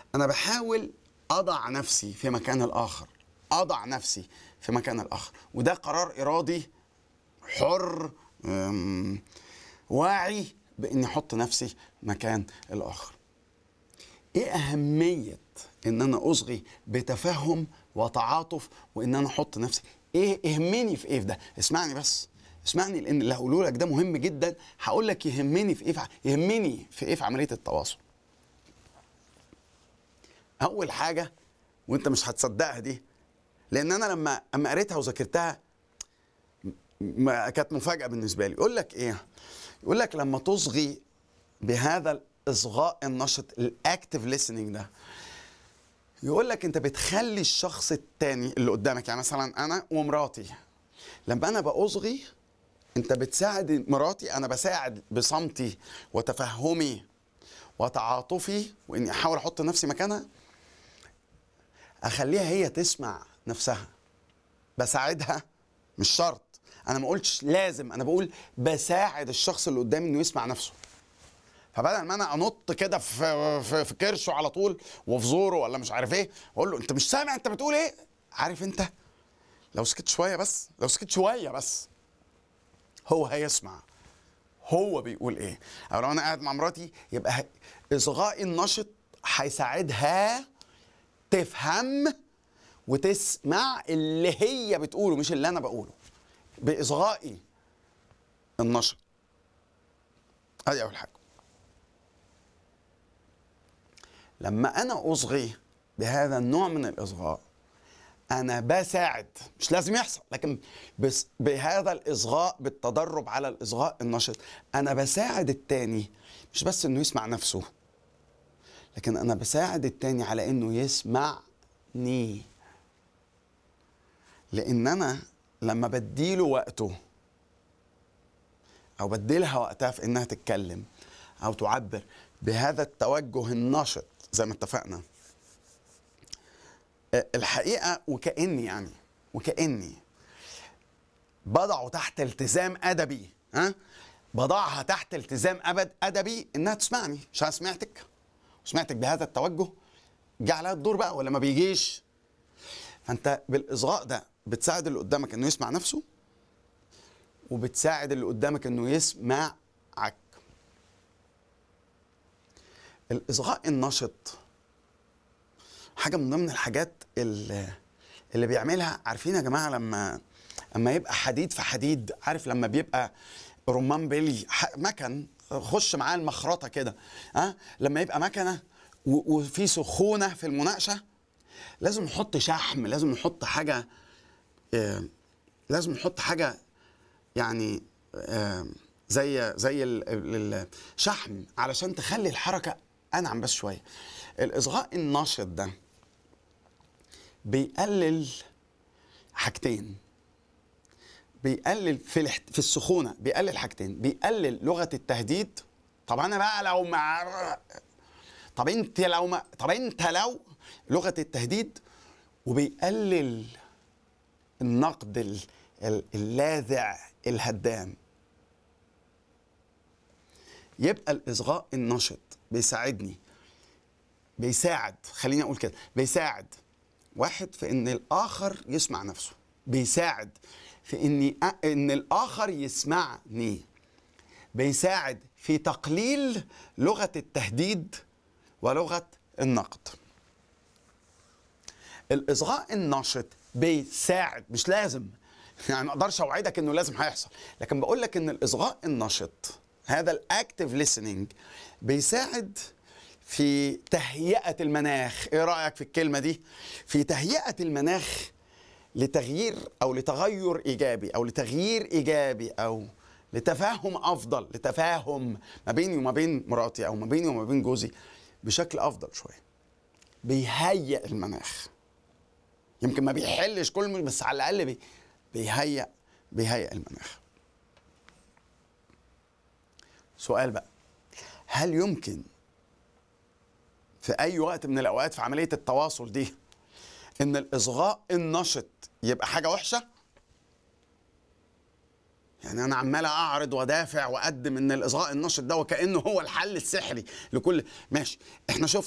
انا بحاول اضع نفسي في مكان الاخر اضع نفسي في مكان الاخر وده قرار ارادي حر أم، واعي باني احط نفسي مكان الاخر ايه اهميه ان انا اصغي بتفهم وتعاطف وان انا احط نفسي ايه يهمني في ايه في ده اسمعني بس اسمعني لان اللي هقوله لك ده مهم جدا هقول لك يهمني في ايه في ع- يهمني في ايه في عمليه التواصل اول حاجه وانت مش هتصدقها دي لان انا لما اما قريتها وذاكرتها ما كانت مفاجاه بالنسبه لي يقول لك ايه يقول لك لما تصغي بهذا الاصغاء النشط الاكتف listening ده يقول لك انت بتخلي الشخص التاني اللي قدامك يعني مثلا انا ومراتي لما انا باصغي انت بتساعد مراتي انا بساعد بصمتي وتفهمي وتعاطفي واني احاول احط نفسي مكانها اخليها هي تسمع نفسها بساعدها مش شرط انا ما قلتش لازم انا بقول بساعد الشخص اللي قدامي انه يسمع نفسه فبدل ما انا انط كده في في, في كرشه على طول وفي زوره ولا مش عارف ايه اقول له انت مش سامع انت بتقول ايه عارف انت لو سكت شويه بس لو سكت شويه بس هو هيسمع هو بيقول ايه او لو انا قاعد مع مراتي يبقى ه- اصغائي النشط هيساعدها تفهم وتسمع اللي هي بتقوله مش اللي انا بقوله باصغائي النشط ادي اول حاجه لما انا اصغي بهذا النوع من الاصغاء انا بساعد مش لازم يحصل لكن بس بهذا الاصغاء بالتدرب على الاصغاء النشط انا بساعد التاني مش بس انه يسمع نفسه لكن انا بساعد التاني على انه يسمعني لان انا لما بديله وقته او بديلها وقتها في انها تتكلم او تعبر بهذا التوجه النشط زي ما اتفقنا أه، الحقيقه وكاني يعني وكاني بضعه تحت التزام ادبي ها بضعها تحت التزام ابد ادبي انها تسمعني مش انا سمعتك وسمعتك بهذا التوجه جه عليها الدور بقى ولا ما بيجيش فانت بالاصغاء ده بتساعد اللي قدامك انه يسمع نفسه وبتساعد اللي قدامك انه يسمعك الاصغاء النشط حاجه من ضمن الحاجات اللي, اللي بيعملها عارفين يا جماعه لما اما يبقى حديد في حديد عارف لما بيبقى رمان بيلي ح- مكن خش معاه المخرطه كده ها لما يبقى مكنه و- وفي سخونه في المناقشه لازم نحط شحم لازم نحط حاجه آه، لازم نحط حاجه يعني آه، زي زي ال- ال- الشحم علشان تخلي الحركه انعم بس شويه الاصغاء النشط ده بيقلل حاجتين بيقلل في الاحت... في السخونه بيقلل حاجتين بيقلل لغه التهديد طب انا بقى لو مع طب انت لو ما طب انت لو لغه التهديد وبيقلل النقد ال... ال- اللاذع الهدام يبقى الاصغاء النشط بيساعدني بيساعد خليني اقول كده بيساعد واحد في ان الاخر يسمع نفسه بيساعد في اني أ- ان الاخر يسمعني بيساعد في تقليل لغه التهديد ولغه النقد الاصغاء النشط بيساعد مش لازم يعني ما اقدرش اوعدك انه لازم هيحصل لكن بقول لك ان الاصغاء النشط هذا الاكتف listening بيساعد في تهيئه المناخ ايه رايك في الكلمه دي في تهيئه المناخ لتغيير او لتغير ايجابي او لتغيير ايجابي او لتفاهم افضل لتفاهم ما بيني وما بين مراتي او ما بيني وما بين جوزي بشكل افضل شويه بيهيئ المناخ يمكن ما بيحلش كل مش بس على الاقل بي بيهيئ بيهيئ المناخ سؤال بقى هل يمكن في اي وقت من الاوقات في عمليه التواصل دي ان الاصغاء النشط يبقى حاجه وحشه يعني انا عمال اعرض وادافع واقدم ان الاصغاء النشط ده وكانه هو الحل السحري لكل ماشي احنا شفنا